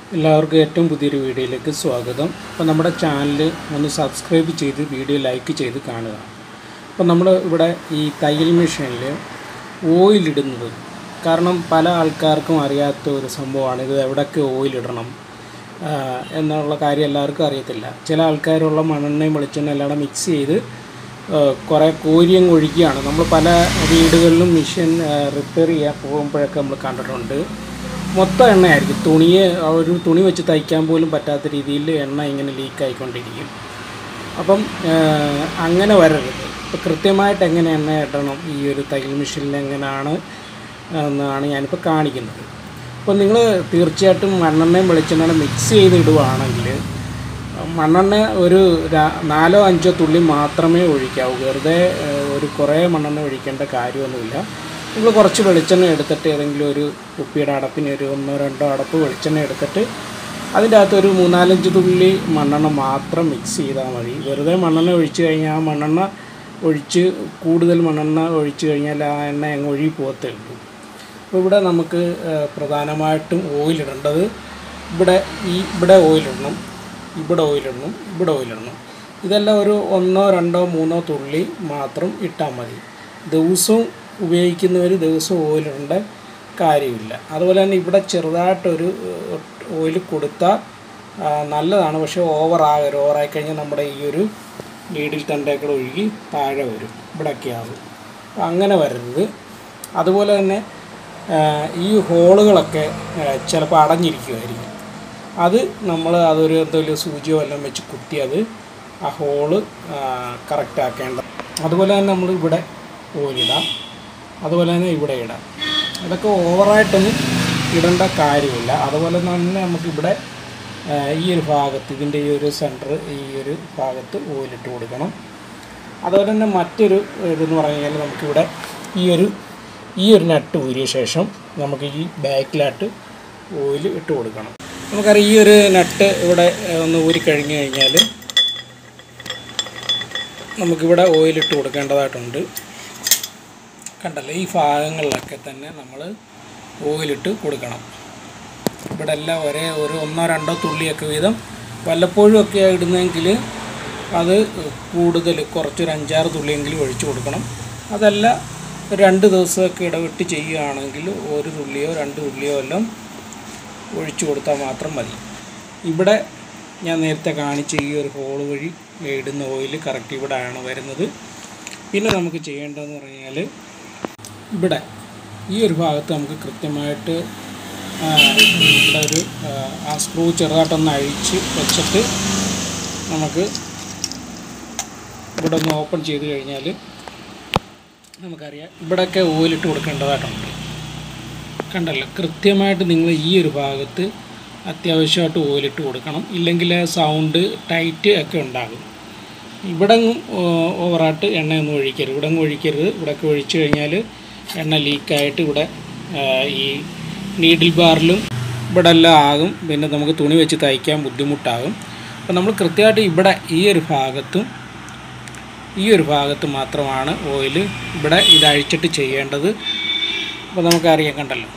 എല്ലാവർക്കും ഏറ്റവും പുതിയൊരു വീഡിയോയിലേക്ക് സ്വാഗതം അപ്പോൾ നമ്മുടെ ചാനൽ ഒന്ന് സബ്സ്ക്രൈബ് ചെയ്ത് വീഡിയോ ലൈക്ക് ചെയ്ത് കാണുക അപ്പോൾ നമ്മൾ ഇവിടെ ഈ തയ്യൽ മെഷീനിൽ ഓയിലിടുന്നത് കാരണം പല ആൾക്കാർക്കും അറിയാത്ത ഒരു സംഭവമാണ് ഇത് എവിടെയൊക്കെ ഓയിലിടണം ആ, എന്നുള്ള കാര്യം എല്ലാവർക്കും അറിയത്തില്ല ചില ആൾക്കാരുള്ള മണ്ണെണ്ണയും വെളിച്ചെണ്ണ എല്ലാം കൂടെ മിക്സ് ചെയ്ത് ആ, കുറേ കോരിയങ്ങ് ഒഴിക്കുകയാണ് നമ്മൾ പല വീടുകളിലും മെഷീൻ റിപ്പയർ ചെയ്യാൻ പോകുമ്പോഴൊക്കെ നമ്മൾ കണ്ടിട്ടുണ്ട് മൊത്തം എണ്ണയായിരിക്കും തുണിയെ ആ ഒരു തുണി വെച്ച് തയ്ക്കാൻ പോലും പറ്റാത്ത രീതിയിൽ എണ്ണ ഇങ്ങനെ ലീക്ക് ആയിക്കൊണ്ടിരിക്കും അപ്പം ആ, അങ്ങനെ വരരുത് ഇപ്പോൾ കൃത്യമായിട്ട് എങ്ങനെ എണ്ണ ഇടണം ഈ ഒരു തയ്യൽ മെഷീനിൽ എങ്ങനെയാണ് എന്നാണ് ഞാനിപ്പോൾ കാണിക്കുന്നത് അപ്പോൾ നിങ്ങൾ തീർച്ചയായിട്ടും മണ്ണെണ്ണയും വെളിച്ചെണ്ണയും മിക്സ് ചെയ്ത് ഇടുവാണെങ്കിൽ മണ്ണെണ്ണ ഒരു ര- നാലോ അഞ്ചോ തുള്ളി മാത്രമേ ഒഴിക്കാവൂ വെറുതെ ഏഹ്, ഒരു കുറേ മണ്ണെണ്ണ ഒഴിക്കേണ്ട കാര്യമൊന്നുമില്ല നിങ്ങൾ കുറച്ച് വെളിച്ചെണ്ണ എടുത്തിട്ട് ഏതെങ്കിലും ഒരു കുപ്പിയുടെ അടപ്പിന് ഒരു ഒന്നോ രണ്ടോ അടപ്പ് വെളിച്ചെണ്ണ എടുത്തിട്ട് അതിൻ്റെ അകത്ത് ഒരു മൂന്നാലഞ്ച് തുള്ളി മണ്ണെണ്ണ മാത്രം മിക്സ് ചെയ്താൽ മതി വെറുതെ മണ്ണെണ്ണ ഒഴിച്ച് കഴിഞ്ഞാൽ ആ മണ്ണെണ്ണ ഒഴിച്ച് കൂടുതൽ മണ്ണെണ്ണ ഒഴിച്ച് കഴിഞ്ഞാൽ ആ എണ്ണ അങ്ങ് ഒഴുകി പോകത്തേ ഉള്ളൂ അപ്പോൾ ഇവിടെ നമുക്ക് ഏഹ്, പ്രധാനമായിട്ടും ഓയിലിടേണ്ടത് ഇവിടെ ഈ ഇവിടെ ഓയിലിടണം ഇവിടെ ഓയിലിടണം ഇവിടെ ഓയിലിടണം ഇതെല്ലാം ഒരു ഒന്നോ രണ്ടോ മൂന്നോ തുള്ളി മാത്രം ഇട്ടാൽ മതി ദിവസവും ഉപയോഗിക്കുന്നവർ ദിവസവും ഓയിലിടേണ്ട കാര്യമില്ല അതുപോലെ തന്നെ ഇവിടെ ചെറുതായിട്ടൊരു ഓയിൽ കൊടുത്താൽ ആ, നല്ലതാണ് പക്ഷേ ഓവർ ആകരുത് ഓവറായി കഴിഞ്ഞാൽ നമ്മുടെ ഈ ഒരു നീഡിൽ തണ്ടേക്കൂടെ ഒഴുകി താഴെ വരും ഇവിടെയൊക്കെ ആകും അപ്പം അങ്ങനെ വരരുത് അതുപോലെ തന്നെ ആ, ഈ ഹോളുകളൊക്കെ ചിലപ്പോൾ അടഞ്ഞിരിക്കുമായിരിക്കും അത് നമ്മൾ അതൊരു എന്തെങ്കിലും സൂചിയോ എല്ലാം വെച്ച് കുത്തി അത് ആ ഹോള് കറക്റ്റ് ആക്കേണ്ട അതുപോലെ തന്നെ നമ്മൾ ഇവിടെ ഓയിലിടാം അതുപോലെ തന്നെ ഇവിടെ ഇടാം ഇതൊക്കെ ഓവറായിട്ടൊന്നും ഇടേണ്ട കാര്യമില്ല അതുപോലെ തന്നെ നമുക്കിവിടെ ആ, ഈ ഒരു ഭാഗത്ത് ഇതിൻ്റെ ഈ ഒരു സെൻറ്റർ ഈ ഒരു ഭാഗത്ത് ഓയിലിട്ട് കൊടുക്കണം അതുപോലെ തന്നെ മറ്റൊരു ഇതെന്ന് പറഞ്ഞു കഴിഞ്ഞാൽ നമുക്കിവിടെ ഈ ഒരു ഈ ഒരു നട്ട് ഊരിയ ശേഷം നമുക്ക് ഈ ബാക്കിലായിട്ട് ഓയിൽ ഇട്ട് കൊടുക്കണം നമുക്കറിയാം ഈ ഒരു നട്ട് ഇവിടെ ഏഹ്, ഒന്ന് ഊരി കഴിഞ്ഞ് കഴിഞ്ഞാൽ നമുക്കിവിടെ ഓയിലിട്ട് കൊടുക്കേണ്ടതായിട്ടുണ്ട് കണ്ടല്ലോ ഈ ഭാഗങ്ങളിലൊക്കെ തന്നെ നമ്മൾ ഓയിലിട്ട് കൊടുക്കണം ഇവിടെ എല്ലാം ഒരേ ഒരു ഒന്നോ രണ്ടോ തുള്ളിയൊക്കെ വീതം വല്ലപ്പോഴും ഒക്കെ ഇടുന്നെങ്കിൽ അത് കൂടുതൽ കുറച്ചൊരു അഞ്ചാറ് തുള്ളിയെങ്കിലും ഒഴിച്ചു കൊടുക്കണം അതല്ല ഒരു രണ്ട് ദിവസമൊക്കെ ഇടവിട്ട് ചെയ്യുകയാണെങ്കിൽ ഒരു തുള്ളിയോ രണ്ട് തുള്ളിയോ എല്ലാം ഒഴിച്ചു കൊടുത്താൽ മാത്രം മതി ഇവിടെ ഞാൻ നേരത്തെ കാണിച്ച ഈ ഒരു ഹോൾ വഴി ഇടുന്ന ഓയിൽ കറക്റ്റ് ഇവിടെയാണ് വരുന്നത് പിന്നെ നമുക്ക് ചെയ്യേണ്ടതെന്ന് പറഞ്ഞാൽ ഇവിടെ ഈ ഒരു ഭാഗത്ത് നമുക്ക് കൃത്യമായിട്ട് ആ, ഇവിടെ ഒരു ആ, ആ സ്ക്രൂ ചെറുതായിട്ടൊന്ന് അഴിച്ച് വെച്ചിട്ട് നമുക്ക് ഇവിടെ ഒന്ന് ഓപ്പൺ ചെയ്ത് കഴിഞ്ഞാൽ നമുക്കറിയാം ഇവിടെയൊക്കെ ഓയിലിട്ട് കൊടുക്കേണ്ടതായിട്ടുണ്ട് കണ്ടല്ലോ കൃത്യമായിട്ട് നിങ്ങൾ ഈ ഒരു ഭാഗത്ത് അത്യാവശ്യമായിട്ട് ഓയിലിട്ട് കൊടുക്കണം ഇല്ലെങ്കിൽ സൗണ്ട് ടൈറ്റ് ഒക്കെ ഉണ്ടാകും ഇവിടെ ഒന്നും ഓവറായിട്ട് എണ്ണയൊന്നും ഒഴിക്കരുത് ഇവിടെ ഒന്നും ഒഴിക്കരുത് ഇവിടെയൊക്കെ ഒഴിച്ചു കഴിഞ്ഞാൽ എണ്ണ ലീക്കായിട്ട് ഇവിടെ ആ, ഈ നീഡിൽ ബാറിലും ഇവിടെ എല്ലാം ആകും പിന്നെ നമുക്ക് തുണി വെച്ച് തയ്ക്കാൻ ബുദ്ധിമുട്ടാകും അപ്പോൾ നമ്മൾ കൃത്യമായിട്ട് ഇവിടെ ഈ ഒരു ഭാഗത്തും ഈ ഒരു ഭാഗത്ത് മാത്രമാണ് ഓയിൽ ഇവിടെ ഇത് അഴിച്ചിട്ട് ചെയ്യേണ്ടത് അപ്പോൾ നമുക്കറിയാം കണ്ടല്ലോ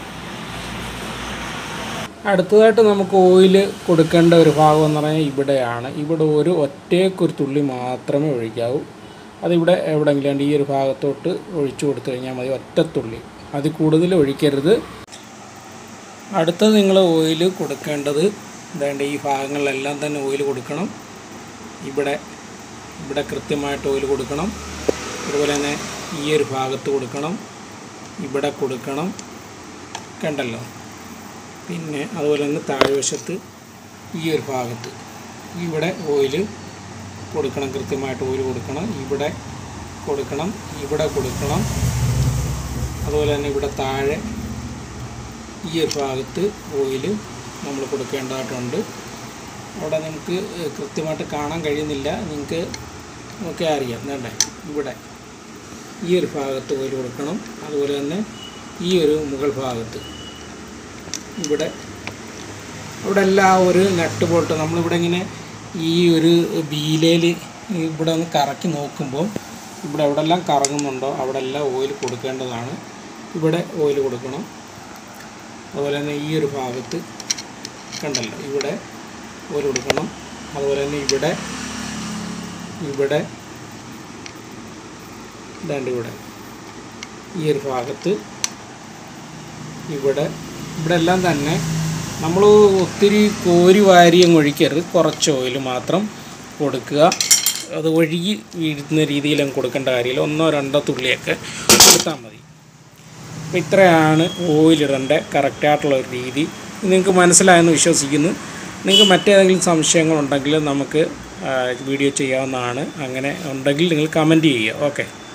അടുത്തതായിട്ട് നമുക്ക് ഓയിൽ കൊടുക്കേണ്ട ഒരു ഭാഗം എന്ന് പറഞ്ഞാൽ ഇവിടെയാണ് ഇവിടെ ഒരു ഒറ്റയ്ക്കൊരു തുള്ളി മാത്രമേ ഒഴിക്കാവൂ അതിവിടെ എവിടെയെങ്കിലും ഈ ഒരു ഭാഗത്തോട്ട് ഒഴിച്ചു കൊടുത്തു കഴിഞ്ഞാൽ മതി ഒറ്റത്തുള്ളി അതിൽ കൂടുതൽ ഒഴിക്കരുത് അടുത്തത് നിങ്ങൾ ഓയിൽ കൊടുക്കേണ്ടത് ഇതാണ്ട് ഈ ഭാഗങ്ങളിലെല്ലാം തന്നെ ഓയിൽ കൊടുക്കണം ഇവിടെ ഇവിടെ കൃത്യമായിട്ട് ഓയിൽ കൊടുക്കണം അതുപോലെ തന്നെ ഈ ഒരു ഭാഗത്ത് കൊടുക്കണം ഇവിടെ കൊടുക്കണം കണ്ടല്ലോ പിന്നെ അതുപോലെ തന്നെ താഴ്വശത്ത് ഈ ഒരു ഭാഗത്ത് ഇവിടെ ഓയിൽ കൊടുക്കണം കൃത്യമായിട്ട് ഓയിൽ കൊടുക്കണം ഇവിടെ കൊടുക്കണം ഇവിടെ കൊടുക്കണം അതുപോലെ തന്നെ ഇവിടെ താഴെ ഈ ഒരു ഭാഗത്ത് ഓയിൽ നമ്മൾ കൊടുക്കേണ്ടതായിട്ടുണ്ട് അവിടെ നമുക്ക് ഏഹ്, കൃത്യമായിട്ട് കാണാൻ കഴിയുന്നില്ല നിങ്ങൾക്ക് ഒക്കെ അറിയാം വേണ്ടേ ഇവിടെ ഈ ഒരു ഭാഗത്ത് ഓയിൽ കൊടുക്കണം അതുപോലെ തന്നെ ഈ ഒരു മുകൾ ഭാഗത്ത് ഇവിടെ അവിടെ എല്ലാം ഒരു നട്ട് പോട്ട് നമ്മളിവിടെ ഇങ്ങനെ ഈ ഒരു ബീലയിൽ ഇവിടെ ഒന്ന് കറക്കി നോക്കുമ്പോൾ ഇവിടെ എവിടെല്ലാം കറങ്ങുന്നുണ്ടോ അവിടെ എല്ലാം ഓയിൽ കൊടുക്കേണ്ടതാണ് ഇവിടെ ഓയിൽ കൊടുക്കണം അതുപോലെ തന്നെ ഈ ഒരു ഭാഗത്ത് കണ്ടല്ലോ ഇവിടെ ഓയിൽ കൊടുക്കണം അതുപോലെ തന്നെ ഇവിടെ ഇവിടെ ഇതാണ്ട് ഇവിടെ ഈ ഒരു ഭാഗത്ത് ഇവിടെ ഇവിടെ എല്ലാം തന്നെ നമ്മൾ ഒത്തിരി കോരി വാരിയും ഒഴിക്കരുത് കുറച്ച് ഓയിൽ മാത്രം കൊടുക്കുക അത് ഒഴുകി വീഴുന്ന രീതിയിലും കൊടുക്കേണ്ട കാര്യമില്ല ഒന്നോ രണ്ടോ തുള്ളിയൊക്കെ കൊടുത്താൽ മതി അപ്പോൾ ഇത്രയാണ് ഓയിലിടേണ്ട കറക്റ്റായിട്ടുള്ള ഒരു രീതി നിങ്ങൾക്ക് മനസ്സിലായെന്ന് വിശ്വസിക്കുന്നു നിങ്ങൾക്ക് മറ്റേതെങ്കിലും സംശയങ്ങളുണ്ടെങ്കിൽ നമുക്ക് ആ, വീഡിയോ ചെയ്യാവുന്നതാണ് അങ്ങനെ ഉണ്ടെങ്കിൽ നിങ്ങൾ കമൻറ്റ് ചെയ്യുക ഓക്കെ